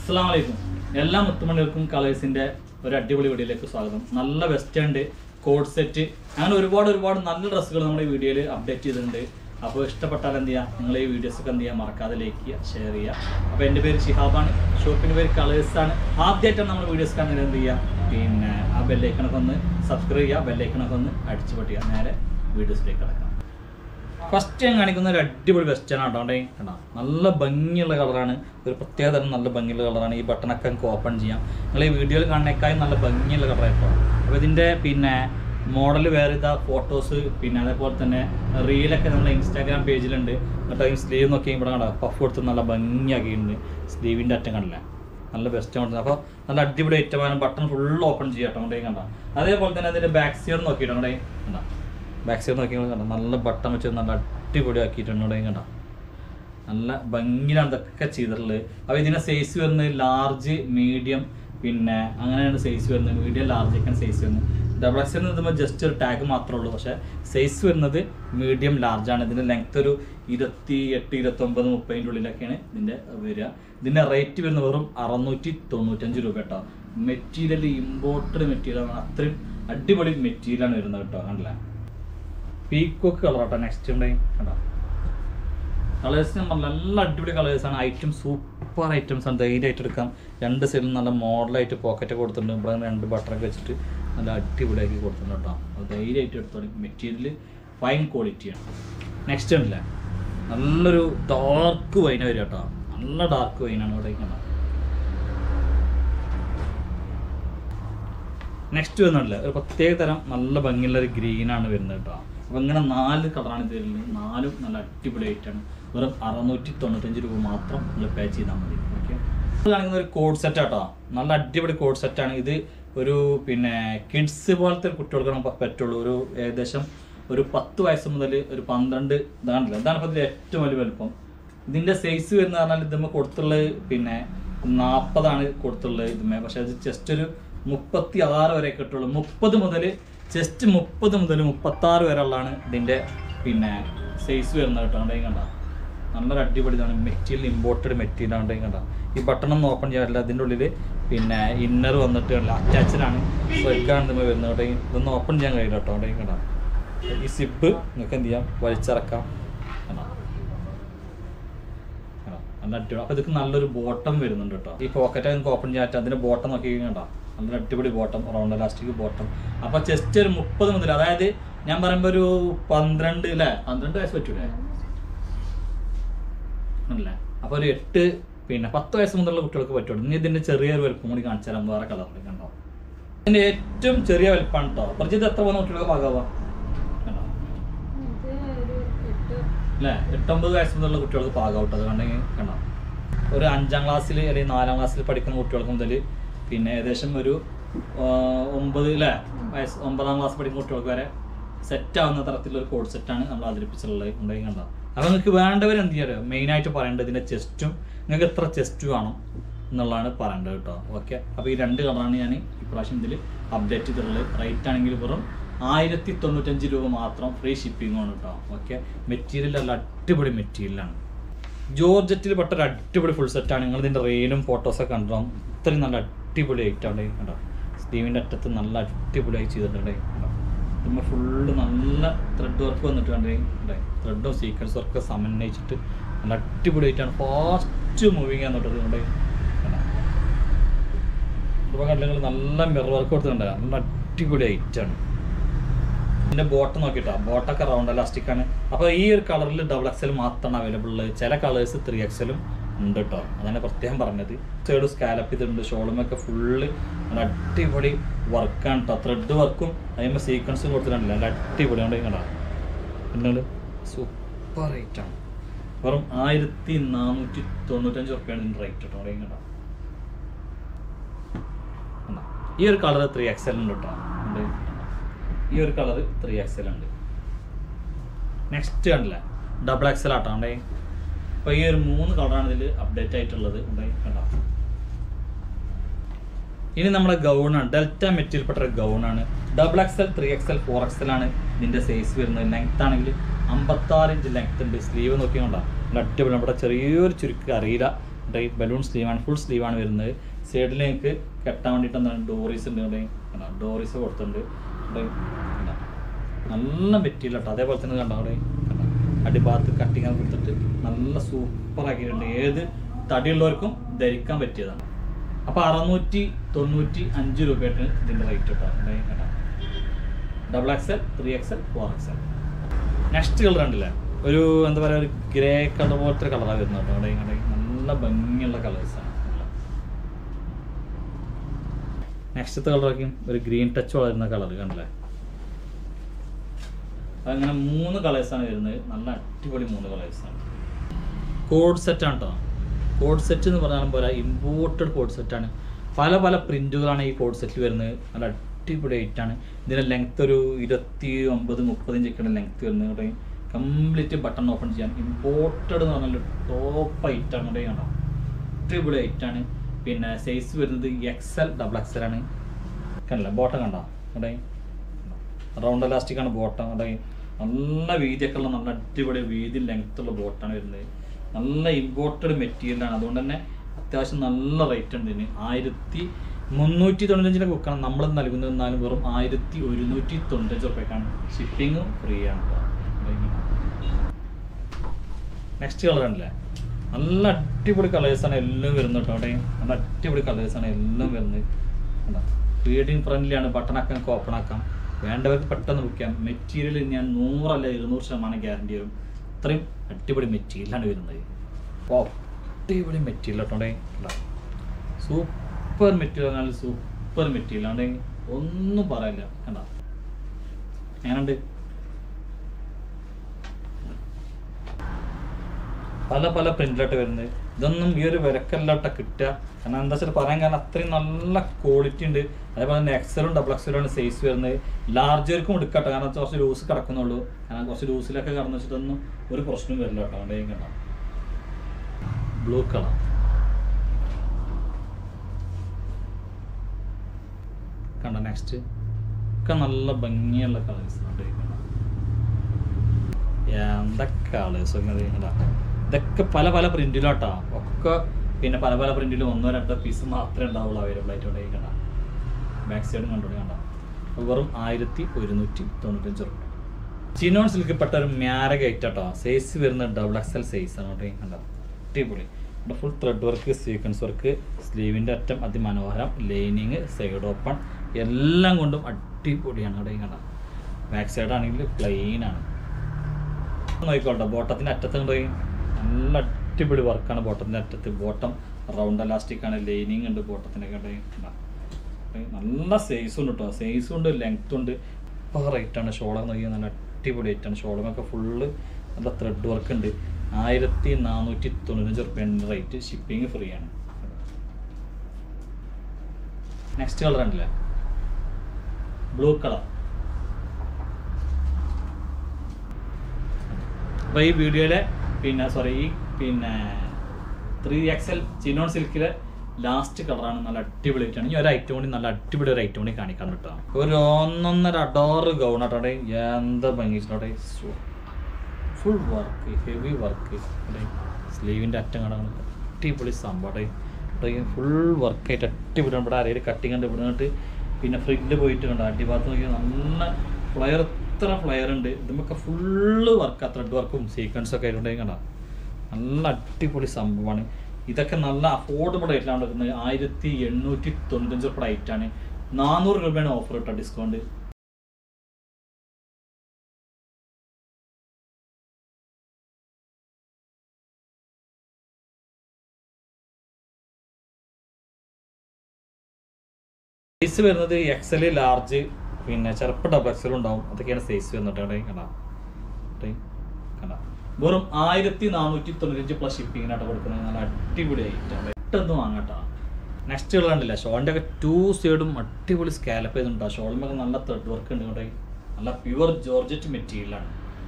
അസ്സാം വലൈക്കും എല്ലാ മുത്തുമണികൾക്കും കളേഴ്സിന്റെ ഒരു അടിപൊളി വീഡിയോയിലേക്ക് സ്വാഗതം നല്ല വെസ്റ്റേൺ കോഡ് സെറ്റ് അങ്ങനെ ഒരുപാട് ഒരുപാട് നല്ല ഡ്രസ്സുകൾ നമ്മുടെ ഈ വീഡിയോയിൽ അപ്ഡേറ്റ് ചെയ്തിട്ടുണ്ട് അപ്പോൾ ഇഷ്ടപ്പെട്ടാൽ എന്ത് ചെയ്യുക നിങ്ങൾ ഈ വീഡിയോസ് ഒക്കെ എന്ത് ചെയ്യുക മറക്കാതെ ലൈക്ക് ചെയ്യുക ഷെയർ ചെയ്യുക അപ്പോൾ എൻ്റെ പേര് ഷിഹാബാണ് ഷോപ്പിൻ്റെ പേര് കളേഴ്സാണ് ആദ്യമായിട്ടാണ് നമ്മൾ വീഡിയോസ് കാണുന്നത് എന്ത് ചെയ്യുക പിന്നെ ആ ബെല്ലൈക്കണൊക്കെ ഒന്ന് സബ്സ്ക്രൈബ് ചെയ്യുക ബെല്ലൈക്കണൊക്കെ ഒന്ന് അടിച്ചു പൊട്ടിക്കുക നേരെ വീഡിയോസിലേക്ക് കിടക്കാം ഫസ്റ്റ് ഞാൻ കാണിക്കുന്ന ഒരു അടിപൊളി വെസ്റ്റേൺ ആട്ടോ അവിടെ കണ്ടോ നല്ല ഭംഗിയുള്ള കളറാണ് ഒരു പ്രത്യേക തരം നല്ല ഭംഗിയുള്ള കളറാണ് ഈ ബട്ടണൊക്കെ നമുക്ക് ഓപ്പൺ ചെയ്യാം നിങ്ങൾ ഈ വീഡിയോയിൽ കാണുന്നേക്കാളും നല്ല ഭംഗിയുള്ള കളറായിട്ടോ അപ്പോൾ ഇതിൻ്റെ പിന്നെ മോഡൽ വേറെ ഇതാ ഫോട്ടോസ് പിന്നെ അതേപോലെ തന്നെ റീലൊക്കെ നമ്മുടെ ഇൻസ്റ്റാഗ്രാം പേജിലുണ്ട് എന്നിട്ട് ഈ സ്ലീവ് നോക്കി ഇവിടെ കണ്ടോ പഫ് കൊടുത്ത് നല്ല ഭംഗിയാക്കിയിട്ടുണ്ട് സ്ലീവിൻ്റെ അറ്റം കണ്ടില്ല നല്ല ബെസ്റ്റ് ആണ് അപ്പോൾ നല്ല അടിപൊളി ഐറ്റമാണ് ബട്ടൺ ഫുൾ ഓപ്പൺ ചെയ്യാട്ടോ അവിടെ കണ്ടോ അതേപോലെ തന്നെ അതിൻ്റെ ബാക്ക് സൈഡ് നോക്കിയിട്ടോ അവിടെ കണ്ടോ ബാക്ക് സൈഡ് നോക്കി കണ്ടോ നല്ല ബട്ടൺ വെച്ച് നല്ല അടിപൊളി ആക്കിയിട്ടുണ്ട് ഇവിടെ കണ്ടോ നല്ല ഭംഗിയിലാണ് ഇതൊക്കെ ചെയ്തിട്ടുള്ളത് അപ്പോൾ ഇതിൻ്റെ സൈസ് വരുന്നത് ലാർജ് മീഡിയം പിന്നെ അങ്ങനെയാണ് സൈസ് വരുന്നത് മീഡിയം ലാർജ് ഒക്കെയാണ് സൈസ് വരുന്നത് ഡബിൾ എക്സ് എന്ന് പറയുമ്പോൾ ജസ്റ്റ് ഒരു ടാഗ് മാത്രമേ ഉള്ളൂ പക്ഷേ സൈസ് വരുന്നത് മീഡിയം ലാർജ് ആണ് ഇതിൻ്റെ ലെങ്ത് ഒരു ഇരുപത്തി എട്ട് ഇരുപത്തൊമ്പത് മുപ്പതിൻ്റെ ഉള്ളിലൊക്കെയാണ് ഇതിൻ്റെ വരിക ഇതിൻ്റെ റേറ്റ് വരുന്നത് വെറും അറുന്നൂറ്റി തൊണ്ണൂറ്റഞ്ച് രൂപ കേട്ടോ മെറ്റീരിയൽ ഇമ്പോർട്ടഡ് മെറ്റീരിയലാണ് അത്രയും അടിപൊളി മെറ്റീരിയലാണ് വരുന്നത് കേട്ടോ കണ്ടില്ലേ പീക്കോക്ക് കളർ കേട്ടോ നെക്സ്റ്റ് ഉണ്ടെങ്കിൽ കണ്ടോ കളേഴ്സ് ഞാൻ പറഞ്ഞ നല്ല അടിപൊളി കളേഴ്സാണ് ഐറ്റം സൂപ്പർ ഐറ്റംസ് ആണ് ധൈര്യമായിട്ട് എടുക്കാം രണ്ട് സൈഡിലും നല്ല മോഡലായിട്ട് പോക്കറ്റ് കൊടുത്തിട്ടുണ്ട് ഇവിടെ രണ്ട് ബട്ടറൊക്കെ വെച്ചിട്ട് നല്ല അടിപൊളിയാക്കി കൊടുത്തിട്ടുണ്ട് കേട്ടോ അത് ധൈര്യമായിട്ട് എടുത്തോളി മെറ്റീരിയൽ ഫൈൻ ക്വാളിറ്റിയാണ് നെക്സ്റ്റ് ഉണ്ടല്ലേ നല്ലൊരു ഡാർക്ക് വൈന വരിക കേട്ടോ നല്ല ഡാർക്ക് വൈനാണ് ഇവിടെ കണ്ടോ നെക്സ്റ്റ് വരുന്നുണ്ടല്ലേ ഒരു പ്രത്യേക തരം നല്ല ഭംഗിയുള്ള ഒരു ഗ്രീനാണ് വരുന്നത് കേട്ടോ അപ്പോൾ ഇങ്ങനെ നാല് കളറാണ് ഇത് വരുന്നത് നാലും നല്ല അടിപൊളി ആയിട്ടാണ് വെറും അറുന്നൂറ്റി തൊണ്ണൂറ്റഞ്ച് രൂപ മാത്രം നിങ്ങൾ പേ ചെയ്താൽ മതി ഓക്കെ ഇത് കാണിക്കുന്ന ഒരു കോഡ് സെറ്റ് ആട്ടോ നല്ല അടിപൊളി കോഡ് സെറ്റാണ് ഇത് ഒരു പിന്നെ കിഡ്സ് പോലത്തെ ഒരു കുട്ടികൾക്ക് നമുക്ക് പറ്റുള്ളൂ ഒരു ഏകദേശം ഒരു പത്ത് വയസ്സ് മുതൽ ഒരു പന്ത്രണ്ട് ഇതാണല്ലോ ഇതാണ് ഇപ്പോൾ ഇതിൽ ഏറ്റവും വലിയ വലുപ്പം ഇതിൻ്റെ സൈസ് വരുന്ന പറഞ്ഞാൽ ഇതുമ്മ കൊടുത്തുള്ളത് പിന്നെ നാൽപ്പതാണ് കൊടുത്തുള്ളത് ഇതുമ്മേ പക്ഷേ അത് ജസ്റ്റ് ഒരു മുപ്പത്തി ആറ് വരെ കിട്ടുള്ളൂ മുപ്പത് മുതൽ ജസ്റ്റ് മുപ്പത് മുതൽ മുപ്പത്തി ആറ് വരെ ഉള്ളതാണ് ഇതിൻ്റെ പിന്നെ സൈസ് വരുന്നത് കേട്ടോ അവിടെ കണ്ട നല്ലൊരു അടിപൊളി ഇതാണ് മെറ്റീരിയൽ ഇമ്പോർട്ടഡ് മെറ്റീരിയൽ ആണ് കണ്ട ഈ ബട്ടൺ ഒന്നും ഓപ്പൺ ചെയ്യാറില്ല അതിൻ്റെ ഉള്ളിൽ പിന്നെ ഇന്നർ വന്നിട്ട് അറ്റാച്ച്ഡ് ആണ് സ്വെഗാണ് ഇതുമ്മ വരുന്നത് കേട്ടോ ഇതൊന്നും ഓപ്പൺ ചെയ്യാൻ കഴിയില്ല കേട്ടോ അവിടെ കണ്ട ഈ സിപ്പ് നിങ്ങൾക്ക് എന്ത് ചെയ്യാം വലിച്ചിറക്കാം കണ്ടോ കണ്ടോ? നല്ല അടിപൊളി അപ്പോൾ ഇതൊക്കെ നല്ലൊരു ബോട്ടം വരുന്നുണ്ട് കേട്ടോ ഈ പോക്കറ്റ് നിങ്ങൾക്ക് ഓപ്പൺ ചെയ്യാൻ പറ്റും അതിൻ്റെ ബോട്ടം നോക്കി കണ്ടോ നല്ല അടിപൊളി ബോട്ടം റൗണ്ട് ഇലാസ്റ്റിക് ബോട്ടം അപ്പോൾ ജസ്റ്റ് ഒരു മുപ്പത് മുതൽ അതായത് ഞാൻ പറയുമ്പോൾ ഒരു പന്ത്രണ്ട് അല്ലേ പന്ത്രണ്ട് വയസ്സ് പറ്റൂലേ അല്ലേ അപ്പോൾ ഒരു എട്ട് പിന്നെ പത്ത് വയസ്സ് മുതലുള്ള കുട്ടികൾക്ക് പറ്റുള്ളൂ ഇനി ഇതിൻ്റെ ചെറിയൊരു വലുപ്പം കൂടി കാണിച്ചു തരാം വേറെ കളറിൽ കണ്ടോ ഇതിൻ്റെ ഏറ്റവും ചെറിയ വലുപ്പമാണ് കേട്ടോ കുറച്ച് ഇത് എത്ര പോകുന്ന കുട്ടികൾക്ക് പാകാവാം കണ്ടോ അല്ലേ എട്ടൊമ്പത് വയസ്സ് മുതലുള്ള കുട്ടികൾക്ക് പാകൗട്ട് അത് കണ്ടെങ്കിൽ കണ്ടോ ഒരു അഞ്ചാം ക്ലാസ്സിൽ അല്ലെങ്കിൽ നാലാം ക്ലാസ്സിൽ പഠിക്കുന്ന കുട്ടികൾക്ക് മുതൽ പിന്നെ ഏകദേശം ഒരു ആ, ഒമ്പത് അല്ലേ വയസ്സ് ഒമ്പതാം ക്ലാസ് പഠിക്കുന്ന കുട്ടികൾക്ക് വരെ സെറ്റ് ആവുന്ന തരത്തിലുള്ള ഒരു കോഡ് സെറ്റാണ് നമ്മൾ അവതരിപ്പിച്ചിട്ടുള്ളത് ഉണ്ടെങ്കിൽ കണ്ടോ അപ്പോൾ നിങ്ങൾക്ക് വേണ്ടവർ എന്ത് ചെയ്യാറ് മെയിനായിട്ട് പറയേണ്ടത് ഇതിൻ്റെ ചെസ്റ്റും നിങ്ങൾക്ക് എത്ര ചെസ്റ്റ് വേണം എന്നുള്ളതാണ് പറയേണ്ടത് കേട്ടോ ഓക്കെ അപ്പോൾ ഈ രണ്ട് കളറാണ് ഞാൻ ഇപ്രാവശ്യം ഇതിൽ അപ്ഡേറ്റ് ചെയ്തിട്ടുള്ളത് റേറ്റ് ആണെങ്കിൽ വെറും ആയിരത്തി തൊണ്ണൂറ്റഞ്ച് രൂപ മാത്രം ഫ്രീ ഷിപ്പിംഗ് ആണ് കേട്ടോ ഓക്കെ മെറ്റീരിയൽ നല്ല അടിപൊളി മെറ്റീരിയലാണ് ജോർജറ്റിൽ പെട്ട ഒരു അടിപൊളി ഫുൾ സെറ്റാണ് നിങ്ങൾ ഇതിൻ്റെ റെയിലും ഫോട്ടോസൊക്കെ കണ്ടോ ഇത്രയും നല്ല അടിപൊളി ആയിട്ടാണ് കണ്ടോ സ്റ്റീവിൻ്റെ അറ്റത്ത് നല്ല അടിപൊളിയായി ചെയ്തിട്ടുണ്ട് കണ്ടോ ഇതുമ്പോൾ ഫുള്ള് നല്ല ത്രെഡ് വർക്ക് വന്നിട്ട് കണ്ടേ കണ്ടേ ത്രെഡും സീക്വൻസ് വർക്ക് സമന്വയിച്ചിട്ട് നല്ല അടിപൊളിയായിട്ടാണ് ഫാസ്റ്റ് മൂവിങ് ആണ് തൊട്ടത് കണ്ടേ കണ്ടോ ഇപ്പോൾ കണ്ടെങ്കിൽ നല്ല മിറർ വർക്ക് കൊടുത്തിട്ടുണ്ട് നല്ല അടിപൊളി ഐറ്റാണ് ഇതിന്റെ ബോട്ടം നോക്കിട്ടോ ബോട്ടൊക്കെ റൗണ്ട് എലാസ്റ്റിക് ആണ് അപ്പോൾ ഈ ഒരു കളറിൽ ഡബിൾ എക്സൽ മാത്രമാണ് അവൈലബിൾ ഉള്ളത് ചില കളേഴ്സ് ത്രീ എക്സലും ഉണ്ട് കേട്ടോ അതാണ് പ്രത്യേകം പറഞ്ഞത് സൈഡ് സ്കാലപ്പ് ചെയ്തിട്ടുണ്ട് ഷോളുമൊക്കെ ഫുള്ള് നല്ല അടിപൊളി വർക്കാണ് കേട്ടോ ത്രെഡ് വർക്കും അതിന് സീക്വൻസും കൊടുത്തിട്ടുണ്ടല്ലോ നല്ല അടിപൊളി ഉണ്ട് കണ്ടോ പിന്നെ സൂപ്പർ റേറ്റ് ആണ് വെറും ആയിരത്തി നാനൂറ്റി തൊണ്ണൂറ്റഞ്ച് റുപ്യാണ് ഇതിൻ്റെ റേറ്റ് കേട്ടോ അവിടെ കണ്ടോ കണ്ടോ? ഈ ഒരു കളർ ത്രീ എക്സൽ ഉണ്ട് കേട്ടോ ഉണ്ട് ഈ ഒരു കളർ ത്രീ എക്സൽ ഉണ്ട് നെക്സ്റ്റ് കണ്ടില്ല ഡബിൾ എക്സൽ ആട്ടോ ഉണ്ടേ അപ്പോൾ ഈ ഒരു മൂന്ന് കളറാണ് ഇതിൽ അപ്ഡേറ്റ് ആയിട്ടുള്ളത് ഉണ്ടേ കണ്ടോ ഇനി നമ്മുടെ ഗൗണാണ് ഡെൽറ്റ മെറ്റീരിയൽ പെട്ട ഗൗണാണ് double XL three XL four XL ആണ് ഇതിൻ്റെ സൈസ് വരുന്നത് ലെങ്ത് ആണെങ്കിൽ അമ്പത്താറ് ഇഞ്ച് ലെങ്ത് ഉണ്ട് സ്ലീവ് നോക്കിയോണ്ടാ നല്ല അടിപൊളി നമ്മുടെ ചെറിയൊരു ചുരുക്ക് അറിയില്ല ഡൈ ബലൂൺ സ്ലീവാണ് ഫുൾ സ്ലീവാണ് വരുന്നത് സൈഡിലേക്ക് കെട്ടാൻ വേണ്ടിയിട്ട് എന്താണ് ഡോറീസ് ഉണ്ട് ഇവിടെ കണ്ടോ ഡോറീസ് കൊടുത്തിട്ടുണ്ട് ഇവിടെ കണ്ടോ നല്ല മെറ്റീരിയൽ കേട്ടോ അതേപോലെ തന്നെ കണ്ടോ അവിടെ കണ്ടോ അടിഭാഗത്ത് കട്ടിങ് ഒക്കെ കൊടുത്തിട്ട് നല്ല സൂപ്പർ ആക്കിയിട്ടുണ്ട് ഏത് തടിയുള്ളവർക്കും ധരിക്കാൻ പറ്റിയതാണ് അപ്പോൾ അറുന്നൂറ്റി തൊണ്ണൂറ്റി അഞ്ച് രൂപയായിട്ട് ഇതിൻ്റെ റേറ്റ് കേട്ടോ ഇവിടെ കണ്ടോ double XL three XL four XL next colour ഉണ്ടല്ലേ ഒരു എന്താ പറയുക ഒരു ഗ്രേ കളർ പോലത്തെ കളറാണ് വരുന്നത് കേട്ടോ അവിടെ ഇങ്ങനെ നല്ല ഭംഗിയുള്ള കളേഴ്സാണ് നെക്സ്റ്റത്തെ കളറൊക്കെയും ഒരു ഗ്രീൻ ടച്ച് വളരുന്ന കളർ കണ്ടല്ലേ അങ്ങനെ മൂന്ന് കളേഴ്സാണ് വരുന്നത് നല്ല അടിപൊളി മൂന്ന് കളേഴ്സാണ് കോഡ് സെറ്റാണ് കേട്ടോ കോഡ് സെറ്റ് എന്ന് പറഞ്ഞാലും പോലെ ഇമ്പോർട്ടഡ് കോഡ് സെറ്റാണ് പല പല പ്രിൻറ്റുകളാണ് ഈ കോഡ് സെറ്റിൽ വരുന്നത് നല്ല അടിപൊളി ആയിട്ടാണ് ഇതിൻ്റെ ലെങ്ത് ഒരു ഇരുപത്തി ഒമ്പത് മുപ്പത് ഇഞ്ചൊക്കെയാണ് ലെങ്ത് വരുന്നത് ഇവിടെ കംപ്ലീറ്റ് ബട്ടൺ ഓപ്പൺ ചെയ്യാൻ ഇമ്പോർട്ടഡ് എന്ന് പറഞ്ഞാൽ ടോപ്പ് ഐറ്റാണ് ഇവിടെ കണ്ടോ അടിപൊളി ഐറ്റാണ് പിന്നെ സൈസ് വരുന്നത് എക്സൽ ഡബിൾ എക്സൽ ആണ് കണ്ടില്ല ബോട്ടം കണ്ടോ ഇവിടെ റൗണ്ട് എലാസ്റ്റിക് ആണ് ബോട്ടം അവിടെ നല്ല വീതിയൊക്കെ ഉള്ള നല്ല അടിപൊളി വീതി ലെങ്ത് ഉള്ള ബോട്ടാണ് വരുന്നത് നല്ല ഇമ്പോർട്ടഡ് മെറ്റീരിയലാണ് അതുകൊണ്ട് തന്നെ അത്യാവശ്യം നല്ല റേറ്റ് ഉണ്ട് ഇതിന് ആയിരത്തി മുന്നൂറ്റി തൊണ്ണൂറ്റഞ്ചിൻ്റെ ബുക്കാണ് നമ്മൾ നൽകുന്നത് എന്നാലും വെറും ആയിരത്തി ഒരുന്നൂറ്റി തൊണ്ണൂറ്റഞ്ച് റുപ്യക്കാണ് ഷിപ്പിങ്ങും ഫ്രീ ആണ് നെക്സ്റ്റ് കളർ ഉണ്ടല്ലേ നല്ല അടിപൊളി കളേഴ്സാണ് എല്ലാം വരുന്നത് കേട്ടോ അവിടെ നല്ല അടിപൊളി കളേഴ്സാണ് എല്ലാം വരുന്നത് കണ്ടോ റീഡിങ് ഫ്രണ്ട്ലിയാണ് ബട്ടൺ ആക്കാൻ ഓപ്പൺ ആക്കാം വേണ്ടവർക്ക് പെട്ടെന്ന് ബുക്ക് മെറ്റീരിയൽ ഞാൻ നൂറല്ല ഇരുന്നൂറ് ശതമാനം ഗ്യാരണ്ടി വരും അത്രയും അടിപൊളി മെറ്റീരിയലാണ് വരുന്നത് ഓ അടിപൊളി മെറ്റീരിയൽ കേട്ടോടെ സൂപ്പർ മെറ്റീരിയൽ നല്ല സൂപ്പർ മെറ്റീരിയൽ ആണ് ഒന്നും പറയില്ല കണ്ട എങ്ങനെയുണ്ട് പല പല പ്രിന്റിലോട്ട് വരുന്നത് ഇതൊന്നും ഈ ഒരു വിലക്കല്ലാട്ട കിട്ടുക കാരണം എന്താ വെച്ചാൽ പറയാൻ കാരണം അത്രയും നല്ല ക്വാളിറ്റി ഉണ്ട് അതേപോലെ തന്നെ എക്സലും ഡബിൾ എക്സലും ആണ് സൈസ് വരുന്നത് ലാർജർക്കും എടുക്കട്ടെ കാരണം കുറച്ച് ലൂസ് കിടക്കുന്നുള്ളൂ കാരണം കുറച്ച് ലൂസിലൊക്കെ കടന്നു വെച്ചിട്ടൊന്നും ഒരു പ്രശ്നവും വരില്ല കേട്ടോ അവിടെ കണ്ട ബ്ലൂ കളർ കണ്ട നെക്സ്റ്റ് ഒക്കെ നല്ല ഭംഗിയുള്ള കളേഴ്സ് എന്താ കളേഴ്സ് ഒക്കെ ഇതൊക്കെ പല പല പ്രിന്റിലോട്ടാ ഒക്കെ പിന്നെ പല പല പ്രിന്റിലും ഒന്നോ രണ്ടോ പീസ് മാത്രമേ ഉണ്ടാവുള്ളൂ അവൈലബിൾ ആയിട്ട് ഇവിടെ കണ്ട ബാക്ക് സൈഡും കണ്ടോളി കണ്ട വെറും ആയിരത്തി ഒരുന്നൂറ്റി തൊണ്ണൂറ്റഞ്ച് റുപ്യ ചിനോൺ സിൽക്ക് പെട്ട ഒരു മ്യാരക കേട്ടോ സൈസ് വരുന്ന ഡബിൾ എക്സൽ സൈസ് ആണ് കേട്ടോ കണ്ട അടിപൊളി ഇവിടെ full thread work sequence work സ്ലീവിൻ്റെ അറ്റം അതിമനോഹരം ലൈനിങ് സൈഡ് ഓപ്പൺ എല്ലാം കൊണ്ടും അടിപൊളിയാണ് അവിടെ കണ്ട ബാക്ക് സൈഡ് ആണെങ്കിൽ പ്ലെയിൻ ആണ് നോക്കിക്കോട്ടെ ബോട്ടത്തിൻ്റെ അറ്റത്ത് കൊണ്ടുപോയി നല്ല അടിപൊളി വർക്കാണ് ബോട്ടത്തിൻ്റെ അറ്റത്ത് ബോട്ടം റൗണ്ട് എലാസ്റ്റിക് ആണ് ലൈനിങ് ഉണ്ട് ബോട്ടത്തിൻ്റെ കണ്ടേ നല്ല സൈസ് ഉണ്ട് കേട്ടോ സൈസും ഉണ്ട് ലെങ്ത്തും ഉണ്ട് ഇപ്പോൾ റേറ്റാണ് ഷോളർ നോക്കിയാൽ നല്ല അടിപൊളി റേറ്റാണ് ഷോളമൊക്കെ ഫുള്ള് നല്ല ത്രെഡ് വർക്ക് ഉണ്ട് ആയിരത്തി നാനൂറ്റി തൊണ്ണൂറ്റഞ്ച് റുപ്യാണ് റേറ്റ് ഷിപ്പിംഗ് ഫ്രീ ആണ് നെക്സ്റ്റ് കളർ ഉണ്ടല്ലേ ബ്ലൂ കളർ അപ്പോൾ ഈ വീഡിയോയിലെ പിന്നെ സോറി ഈ പിന്നെ ത്രീ എക്സൽ ചിനോൺ സിൽക്കിലെ ലാസ്റ്റ് കളറാണ് നല്ല അടിപൊളിയായിട്ടാണ് ഈ ഒരു ഐറ്റം കൂടി നല്ല അടിപൊളി ഒരു ഐറ്റം കൂടി കാണിക്കാൻ കിട്ടുക ഒരു ഒന്നൊന്നര അഡോറ് ഗൗൺ ആട്ടോടെ എന്താ ഭംഗിച്ചിട്ടോടെ ഫുൾ വർക്ക് ഹെവി വർക്ക് സ്ലീവിൻ്റെ അറ്റം കാണാൻ അടിപൊളി സംഭവം ഫുൾ വർക്കായിട്ട് അടിപൊളി ഇവിടെ ആരെയും കട്ടിങ് ഉണ്ട് ഇവിടെ നിന്നിട്ട് പിന്നെ ഫ്രില്ല് പോയിട്ട് കണ്ടോ അടിഭാഗത്ത് നോക്കിയാൽ നല്ല ഫ്ലയർ എത്ര ഫ്ലയർ ഉണ്ട് ഇതുമൊക്കെ ഫുള്ള് വർക്ക് ത്രെഡ് വർക്കും സീക്വൻസും ഒക്കെ ആയിട്ടുണ്ടെങ്കിൽ കണ്ടോ നല്ല അടിപൊളി സംഭവമാണ് ഇതൊക്കെ നല്ല അഫോർഡബിൾ ആയിട്ടാണ് വരുന്നത് ആയിരത്തി എണ്ണൂറ്റി തൊണ്ണൂറ്റഞ്ച് റുപ്യ ആയിട്ടാണ് നാനൂറ് രൂപയാണ് ഓഫർ കേട്ടോ ഡിസ്കൗണ്ട് സൈസ് വരുന്നത് എക്സൽ ലാർജ് പിന്നെ ചിലപ്പോൾ ഡബിൾ എക്സലും ഉണ്ടാവും അതൊക്കെയാണ് സൈസ് വന്നിട്ട് കണ്ടാ കണ്ടാ വെറും ആയിരത്തി നാനൂറ്റി തൊണ്ണൂറ്റഞ്ച് പ്ലസ് ഷിപ്പിങ്ങിനായിട്ട് കൊടുക്കുന്നത് നല്ല അടിപൊളി ഐറ്റം പെട്ടെന്ന് വാങ്ങാട്ടാ നെക്സ്റ്റ് കളർ ഉണ്ടല്ല ഷോളിൻ്റെ ഒക്കെ ടു സൈഡും അടിപൊളി സ്കാലപ്പ് ചെയ്തിട്ടുണ്ടോ ഷോളിമൊക്കെ നല്ല ത്രെഡ് വർക്ക് ഉണ്ട് ഇവിടെ നല്ല പ്യുവർ ജോർജറ്റ് മെറ്റീരിയലാണ്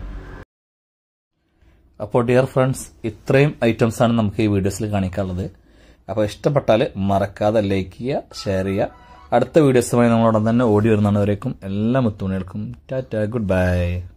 അപ്പോൾ ഡിയർ ഫ്രണ്ട്സ് ഇത്രയും ഐറ്റംസ് ആണ് നമുക്ക് ഈ വീഡിയോസിൽ കാണിക്കാനുള്ളത് അപ്പോൾ ഇഷ്ടപ്പെട്ടാൽ മറക്കാതെ ലൈക്ക് ചെയ്യുക ഷെയർ ചെയ്യുക അടുത്ത വീഡിയോസുമായി നമ്മളോടൊപ്പം തന്നെ ഓടി വരുന്നവരേക്കും എല്ലാ മുത്തുമണികൾക്കും ടാറ്റ ഗുഡ് ബൈ